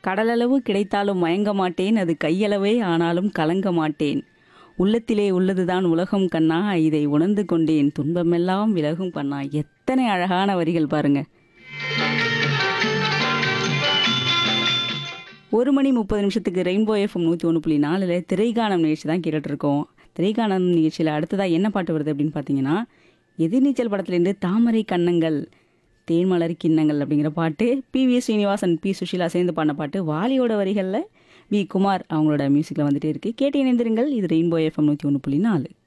கடலளவு கிடைத்தாலும் மயங்க மாட்டேன் அது கையளவே ஆனாலும் கலங்க மாட்டேன் உள்ளத்திலே உள்ளதுதான் உலகம் கண்ணா இதை உணர்ந்து கொண்டேன் துன்பமெல்லாம் விலகும் கண்ணா எத்தனை அழகான வரிகள் பாருங்க ஒரு மணி முப்பது நிமிஷத்துக்கு ரெயின்போ எஃப்எம் நூற்றி ஒன்று புள்ளி நாலில் திரைகானம் நிகழ்ச்சி தான் கேட்டுட்டு இருக்கோம் திரைகானம் நிகழ்ச்சியில் அடுத்ததாக என்ன பாட்டு வருது அப்படின்னு பார்த்தீங்கன்னா எதிர்நீச்சல் படத்துலேருந்து தாமரை கண்ணங்கள் தேன்மலர் கிண்ணங்கள் அப்படிங்கிற பாட்டு P B Srinivasan P Susheela சேர்ந்து பாடின பாட்டு வாலியோட வரிகளில் வி குமார் அவங்களோட மியூசிக்கில் வந்துட்டே இருக்குது கேட்டு இணைந்திருங்கள் இது ரெயின்போ எஃப்எம் நூற்றி ஒன்று புள்ளி நாலு